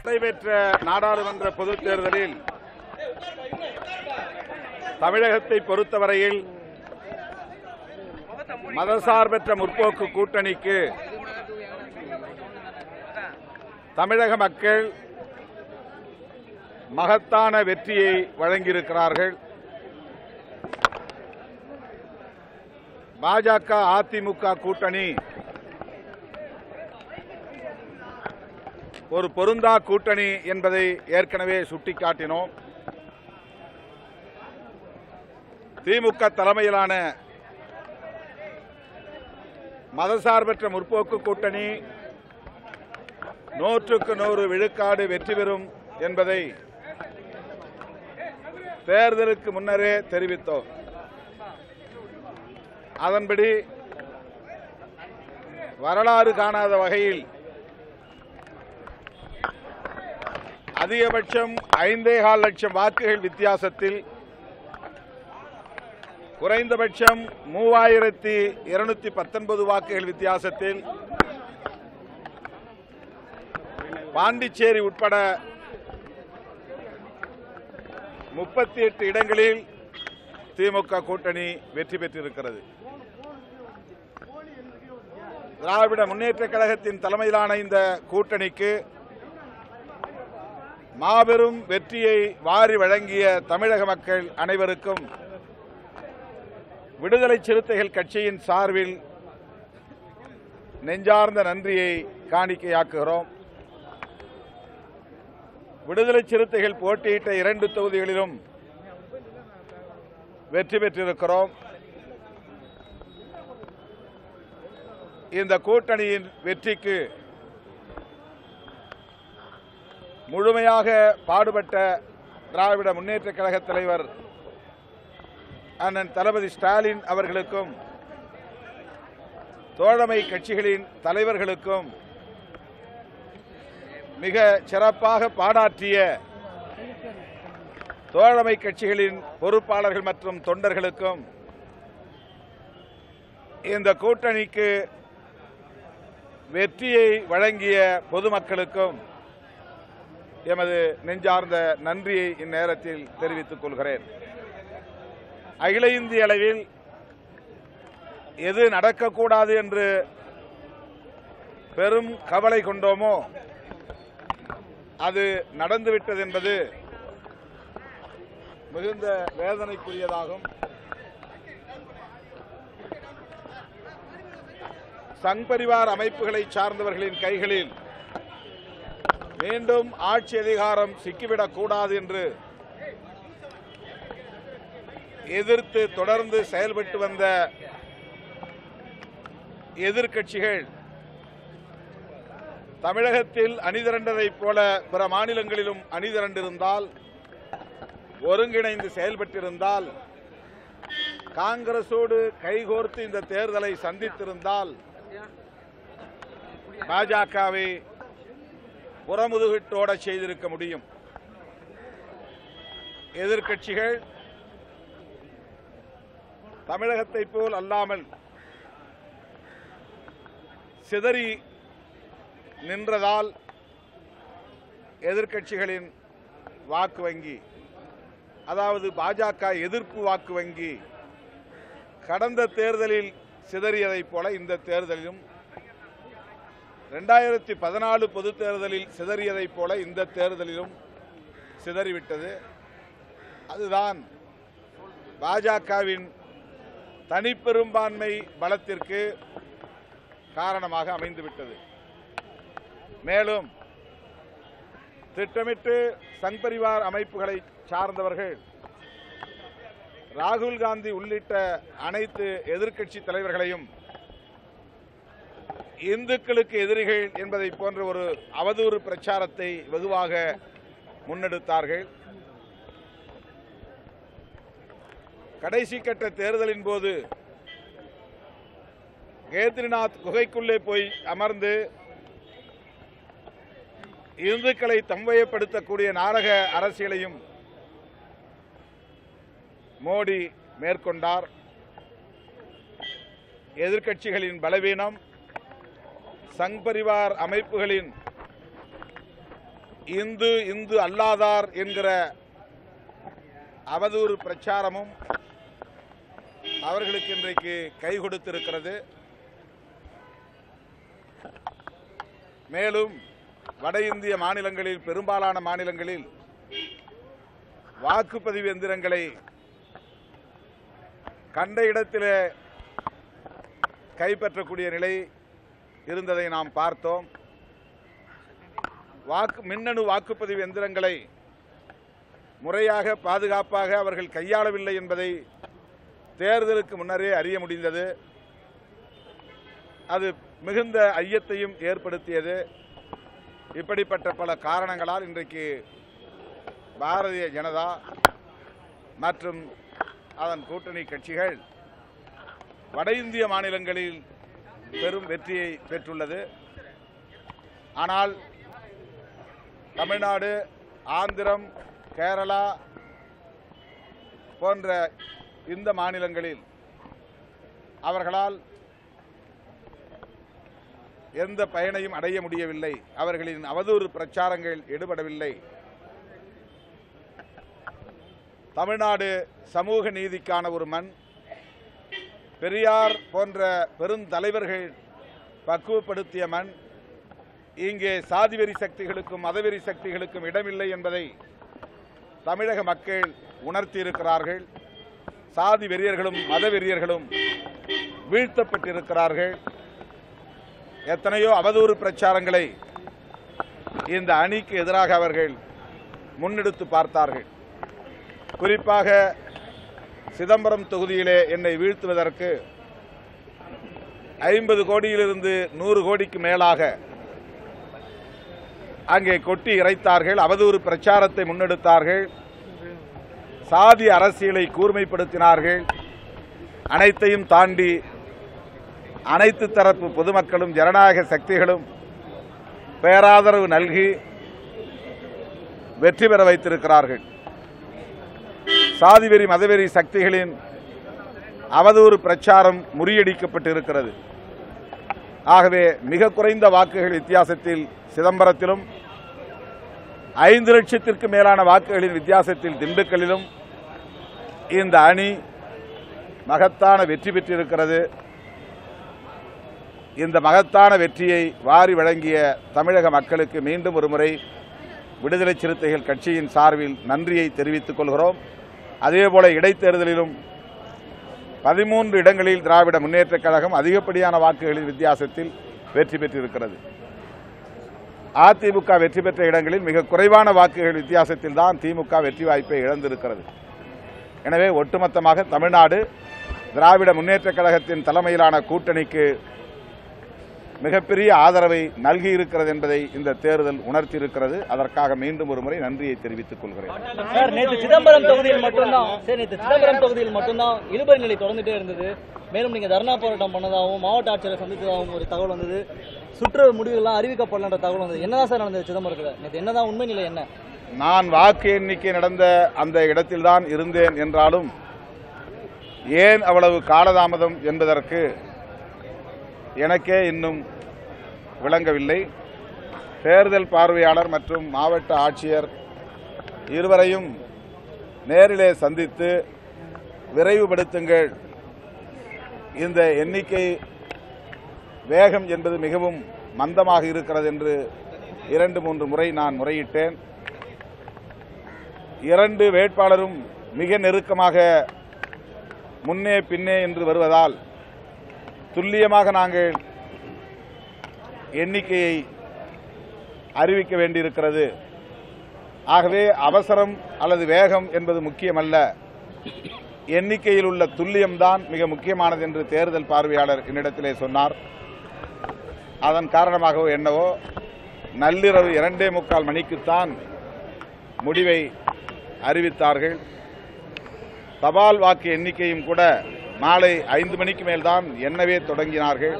நடைபெற்ற நாடாளுமன்ற பொதுத் தேர்தலில் தமிழகத்தை பொறுத்தவரையில் மதசார்பற்ற முற்போக்கு கூட்டணிக்கு தமிழக மக்கள் மகத்தான வெற்றியை வழங்கியிருக்கிறார்கள் பாஜக அதிமுக கூட்டணி ஒரு பொருந்தா கூட்டணி என்பதை ஏற்கனவே சுட்டிக்காட்டினோம் திமுக தலைமையிலான மதசார்பற்ற முற்போக்கு கூட்டணி நூற்றுக்கு நூறு விழுக்காடு வெற்றி பெறும் என்பதை தேர்தலுக்கு முன்னரே தெரிவித்தோம் அதன்படி வரலாறு காணாத வகையில் அதிகபட்சம் ஐந்தே கால் லட்சம் வாக்குகள் வித்தியாசத்தில் குறைந்தபட்சம் மூவாயிரத்தி இருநூத்தி பத்தொன்பது வாக்குகள் வித்தியாசத்தில் பாண்டிச்சேரி உட்பட முப்பத்தி எட்டு இடங்களில் திமுக கூட்டணி வெற்றி பெற்றிருக்கிறது திராவிட முன்னேற்ற கழகத்தின் தலைமையிலான இந்த கூட்டணிக்கு மாபெரும் வெற்றியை வாரி வழங்கிய தமிழக மக்கள் அனைவருக்கும் விடுதலை சிறுத்தைகள் கட்சியின் சார்பில் நெஞ்சார்ந்த நன்றியை காணிக்கையாக்குகிறோம் விடுதலை சிறுத்தைகள் போட்டியிட்ட இரண்டு தொகுதிகளிலும் வெற்றி பெற்றிருக்கிறோம் இந்த கூட்டணியின் வெற்றிக்கு முழுமையாக பாடுபட்ட திராவிட முன்னேற்ற கழக தலைவர் அண்ணன் தளபதி ஸ்டாலின் அவர்களுக்கும் தோழமை கட்சிகளின் தலைவர்களுக்கும் மிக சிறப்பாக பாடாற்றிய தோழமை கட்சிகளின் பொறுப்பாளர்கள் மற்றும் தொண்டர்களுக்கும் இந்த கூட்டணிக்கு வெற்றியை வழங்கிய பொதுமக்களுக்கும் எமது நெஞ்சார்ந்த நன்றியை இந்நேரத்தில் தெரிவித்துக் கொள்கிறேன் அகில இந்திய அளவில் எது நடக்கக்கூடாது என்று பெரும் கவலை கொண்டோமோ அது நடந்துவிட்டது என்பது மிகுந்த வேதனைக்குரியதாகும் சங் பரிவார் அமைப்புகளை சார்ந்தவர்களின் கைகளில் மீண்டும் ஆட்சி அதிகாரம் சிக்கிவிடக் கூடாது என்று எதிர்த்து தொடர்ந்து செயல்பட்டு வந்த எதிர்க்கட்சிகள் தமிழகத்தில் அணிதிரண்டதைப் போல பிற மாநிலங்களிலும் அணிதிரண்டிருந்தால் ஒருங்கிணைந்து செயல்பட்டிருந்தால் காங்கிரசோடு கைகோர்த்து இந்த தேர்தலை சந்தித்திருந்தால் பாஜகவை புறமுதுகிட்டோட செய்திருக்க முடியும் எதிர்க்கட்சிகள் தமிழகத்தைப் போல் அல்லாமல் சிதறி நின்றதால் எதிர்க்கட்சிகளின் வாக்கு வங்கி அதாவது பாஜக எதிர்ப்பு வாக்கு வங்கி கடந்த தேர்தலில் சிதறியதைப் போல இந்த தேர்தலிலும் ரெண்டாயிரத்தி பதினாலு பொது தேர்தலில் சிதறியதைப் போல இந்த தேர்தலிலும் சிதறிவிட்டது அதுதான் பாஜகவின் தனிப்பெரும்பான்மை பலத்திற்கு காரணமாக அமைந்துவிட்டது மேலும் திட்டமிட்டு சங் பரிவார் அமைப்புகளை சார்ந்தவர்கள் ராகுல் காந்தி உள்ளிட்ட அனைத்து எதிர்க்கட்சி தலைவர்களையும் இந்துக்களுக்கு எதிரிகள் என்பதை போன்ற ஒரு அவதூறு பிரச்சாரத்தை வெகுவாக முன்னெடுத்தார்கள் கடைசி கட்ட தேர்தலின் போது கேத்ரிநாத் குகைக்குள்ளே போய் அமர்ந்து இந்துக்களை தம்வயப்படுத்தக்கூடிய நாடக அரசியலையும் மோடி மேற்கொண்டார் எதிர்க்கட்சிகளின் பலவீனம் சங் பரிவார் அமைப்புகளின் இந்து இந்து அல்லாதார் என்கிற அவதூறு பிரச்சாரமும் அவர்களுக்கு இன்றைக்கு கை கொடுத்திருக்கிறது மேலும் வட இந்திய மாநிலங்களில் பெரும்பாலான மாநிலங்களில் வாக்குப்பதிவு எந்திரங்களை கண்ட இடத்திலே கைப்பற்றக்கூடிய நிலை இருந்ததை நாம் பார்த்தோம் வாக்கு மின்னணு வாக்குப்பதிவு எந்திரங்களை முறையாக பாதுகாப்பாக அவர்கள் கையாளவில்லை என்பதை தேர்தலுக்கு முன்னரே அறிய முடிந்தது அது மிகுந்த ஐயத்தையும் ஏற்படுத்தியது இப்படிப்பட்ட பல காரணங்களால் இன்றைக்கு பாரதிய ஜனதா மற்றும் அதன் கூட்டணி கட்சிகள் வட இந்திய மாநிலங்களில் பெரும் வெற்றியை பெற்றுள்ளது ஆனால் தமிழ்நாடு ஆந்திரம் கேரளா போன்ற இந்த மாநிலங்களில் அவர்களால் எந்த பயனையும் அடைய முடியவில்லை அவர்களின் அவதூறு பிரச்சாரங்கள் எடுபடவில்லை தமிழ்நாடு சமூக நீதிக்கான ஒரு மண் பெரியார் போன்ற பெருந்தலைவர்கள் பக்குவப்படுத்திய மண் இங்கே சாதிவெறி சக்திகளுக்கும் மதவெறி சக்திகளுக்கும் இடமில்லை என்பதை தமிழக மக்கள் உணர்த்தியிருக்கிறார்கள் சாதி வெறியர்களும் மத வெறியர்களும் வீழ்த்தப்பட்டிருக்கிறார்கள் எத்தனையோ அவதூறு பிரச்சாரங்களை இந்த அணிக்கு எதிராக அவர்கள் முன்னெடுத்து பார்த்தார்கள் குறிப்பாக சிதம்பரம் தொகுதியிலே என்னை வீழ்த்துவதற்கு ஐம்பது கோடியிலிருந்து நூறு கோடிக்கு மேலாக அங்கே கொட்டி இறைத்தார்கள் அவதூறு பிரச்சாரத்தை முன்னெடுத்தார்கள் சாதி அரசியலை கூர்மைப்படுத்தினார்கள் அனைத்தையும் தாண்டி அனைத்து தரப்பு பொதுமக்களும் ஜனநாயக சக்திகளும் பேராதரவு நல்கி வெற்றி பெற வைத்திருக்கிறார்கள் சாதிவெறி மதவெறி சக்திகளின் அவதூறு பிரச்சாரம் முறியடிக்கப்பட்டிருக்கிறது ஆகவே மிக குறைந்த வாக்குகள் வித்தியாசத்தில் சிதம்பரத்திலும் ஐந்து லட்சத்திற்கு மேலான வாக்குகளின் வித்தியாசத்தில் திண்டுக்கல்லிலும் இந்த அணி மகத்தான வெற்றி பெற்றிருக்கிறது இந்த மகத்தான வெற்றியை வாரி வழங்கிய தமிழக மக்களுக்கு மீண்டும் ஒருமுறை விடுதலை சிறுத்தைகள் கட்சியின் சார்பில் நன்றியை தெரிவித்துக் கொள்கிறோம் அதேபோல இடைத்தேர்தலிலும் பதிமூன்று இடங்களில் திராவிட முன்னேற்றக் கழகம் அதிகப்படியான வாக்குகளின் வித்தியாசத்தில் வெற்றி பெற்றிருக்கிறது அதிமுக வெற்றி பெற்ற இடங்களில் மிக குறைவான வாக்குகள் வித்தியாசத்தில் தான் திமுக வெற்றி வாய்ப்பை இழந்திருக்கிறது எனவே ஒட்டுமொத்தமாக தமிழ்நாடு திராவிட முன்னேற்றக் கழகத்தின் தலைமையிலான கூட்டணிக்கு மிகப்பெரிய ஆதரவை நல்கி இருக்கிறது என்பதை இந்த தேர்தல் உணர்த்தியிருக்கிறது அதற்காக மீண்டும் ஒருமுறை நன்றியை தெரிவித்துக் கொள்கிறேன் சார் நேற்று சிதம்பரம் தொகுதியில் மட்டும்தான் சார் நேற்று சிதம்பரம் தொகுதியில் மட்டும்தான் இழுபறி நிலை தொடர்ந்துட்டே இருந்தது மேலும் நீங்க தர்ணா போராட்டம் பண்ணதாகவும் மாவட்ட ஆட்சியரை சந்தித்ததாகவும் ஒரு தகவல் வந்தது சுற்று முடிவுகள்லாம் அறிவிக்கப்படலன்ற தகவல் வந்தது என்னதான் சார் நடந்தது சிதம்பரத்தில் நேற்று என்னதான் உண்மை நிலை என்ன நான் வாக்கு எண்ணிக்கை நடந்த அந்த இடத்தில்தான் இருந்தேன் என்றாலும் ஏன் அவ்வளவு காலதாமதம் என்பதற்கு எனக்கே இன்னும் விளங்கவில்லை தேர்தல் பார்வையாளர் மற்றும் மாவட்ட ஆட்சியர் இருவரையும் நேரிலே சந்தித்து விரைவுபடுத்துங்கள் இந்த எண்ணிக்கை வேகம் என்பது மிகவும் மந்தமாக இருக்கிறது என்று இரண்டு மூன்று முறை நான் முறையிட்டேன் இரண்டு வேட்பாளரும் மிக நெருக்கமாக முன்னே பின்னே என்று வருவதால் துல்லியமாக நாங்கள் எண்ணிக்கையை அறிவிக்க வேண்டியிருக்கிறது ஆகவே அவசரம் அல்லது வேகம் என்பது முக்கியமல்ல எண்ணிக்கையில் உள்ள துல்லியம்தான் மிக முக்கியமானது என்று தேர்தல் பார்வையாளர் என்னிடத்திலே சொன்னார் அதன் காரணமாகவோ என்னவோ நள்ளிரவு இரண்டே முக்கால் மணிக்குத்தான் முடிவை அறிவித்தார்கள் தபால் வாக்கு எண்ணிக்கையும் கூட மாலை ஐந்து மணிக்கு மேல்தான் எண்ணவே தொடங்கினார்கள்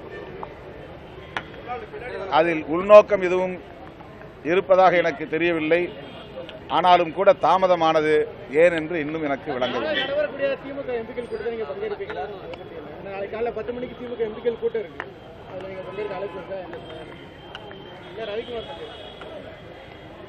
அதில் உள்நோக்கம் எதுவும் இருப்பதாக எனக்கு தெரியவில்லை ஆனாலும் கூட தாமதமானது ஏன் என்று இன்னும் எனக்கு விளங்கவில்லை நடைபெறக்கூடிய திமுக எம்பிக்கள் கூட்டத்தில் நீங்க பங்கேற்பீங்களா நாளைக்கு காலைல பத்து மணிக்கு திமுக எம்பிக்கள் கூட்டம் இருக்கு அதுல நீங்க பங்கேற்க அழைப்பு இருக்கா என்ன ரவிக்குமார் பங்கேற்க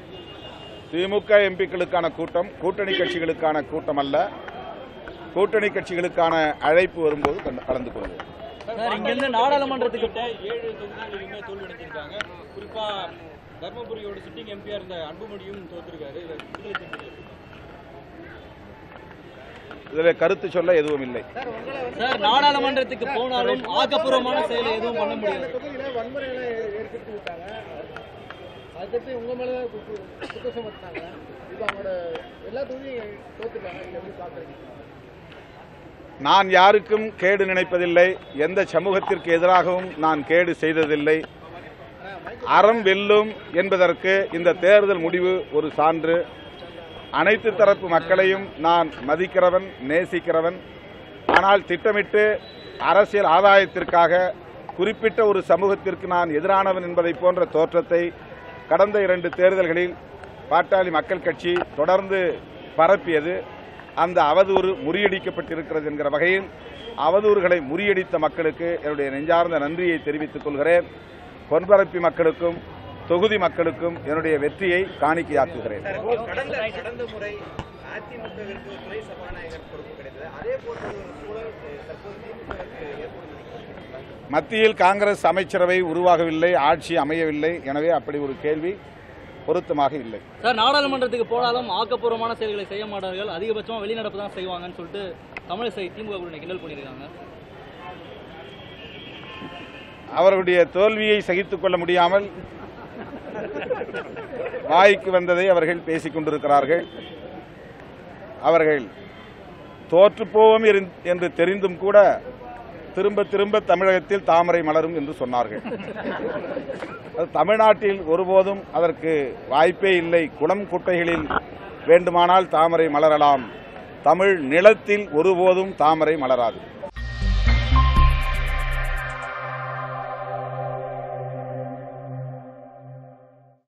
திமுக எம்பிக்களுக்கான கூட்டம் கூட்டணி கட்சிகளுக்கான கூட்டம் அல்ல கூட்டணி கட்சிகளுக்கான அழைப்பு வரும்போது கலந்து- கலந்து கொள்வோம் சார் இங்கிருந்து நாடாளுமன்றத்துக்கு போ- ஏழு தொகுதிகளிலுமே தோல்வி அடைஞ்சிருக்காங்க குறிப்பா தர்மபுரியோட சிட்டிங் எம்பியா இருந்த அன்புமணியும் தோத்திருக்காரு இதை விடுதலை சிறுத்தைகள் இதில் கருத்து சொல்ல எதுவும் இல்லை சார் நாடாளுமன்றத்துக்கு போனாலும் ஆக்கப்பூர்வமான செயலை எதுவும் பண்ண முடியாது தொகுதியில வன்முறைகளை ஏற்படுத்தி விட்டாங்க அதுக்கடுத்து உங்க மேலதான் குற்ற- குற்றம் சுமத்தினாங்க இப்போ அவங்களோட எல்லா தொகுதியும் தோத்துட்டாங்க இதை எப்படி பாக்குறீங்க நான் யாருக்கும் கேடு நினைப்பதில்லை எந்த சமூகத்திற்கு எதிராகவும் நான் கேடு செய்ததில்லை அறம் வெல்லும் என்பதற்கு இந்த தேர்தல் முடிவு ஒரு சான்று அனைத்து தரப்பு மக்களையும் நான் மதிக்கிறவன் நேசிக்கிறவன் ஆனால் திட்டமிட்டு அரசியல் ஆதாயத்திற்காக குறிப்பிட்ட ஒரு சமூகத்திற்கு நான் எதிரானவன் என்பதை போன்ற தோற்றத்தை கடந்த இரண்டு தேர்தல்களில் பாட்டாளி மக்கள் கட்சி தொடர்ந்து பரப்பியது அந்த அவதூறு முறியடிக்கப்பட்டிருக்கிறது என்கிற வகையில் அவதூறுகளை முறியடித்த மக்களுக்கு என்னுடைய நெஞ்சார்ந்த நன்றியை தெரிவித்துக் கொள்கிறேன் பொன்பரப்பி மக்களுக்கும் தொகுதி மக்களுக்கும் என்னுடைய வெற்றியை காணிக்கையாக்குகிறேன் கடந்த கடந்த முறை அதிமுகவிற்கு துணை சபாநாயகர் பொறுப்பு கிடைத்தது அதே போன்ற ஒரு சூழல் அஹ், தற்போது திமுகவிற்கு ஏற்படும் மத்தியில் காங்கிரஸ் அமைச்சரவை உருவாகவில்லை ஆட்சி அமையவில்லை எனவே அப்படி ஒரு கேள்வி பொருத்தமாக இல்லை சார் நாடாளுமன்றத்துக்கு போனாலும் ஆக்கப்பூர்வமான செயல்களை செய்ய மாட்டார்கள் அதிகபட்சமா வெளிநடப்பு தான் செய்வாங்கன்னு சொல்லிட்டு தமிழிசை திமுக கூட கிண்டல் பண்ணியிருக்காங்க அவர்களுடைய தோல்வியை சகித்துக் கொள்ள முடியாமல் வாய்க்கு வந்ததை அவர்கள் பேசிக் கொண்டிருக்கிறார்கள் அவர்கள் தோற்றுப்போவோம் இரு- என்று தெரிந்தும் கூட திரும்ப திரும்ப தமிழகத்தில் தாமரை மலரும் என்று சொன்னார்கள் அது தமிழ்நாட்டில் ஒருபோதும் அதற்கு வாய்ப்பே இல்லை குளம் குட்டைகளில் வேண்டுமானால் தாமரை மலரலாம் தமிழ் நிலத்தில் ஒருபோதும் தாமரை மலராது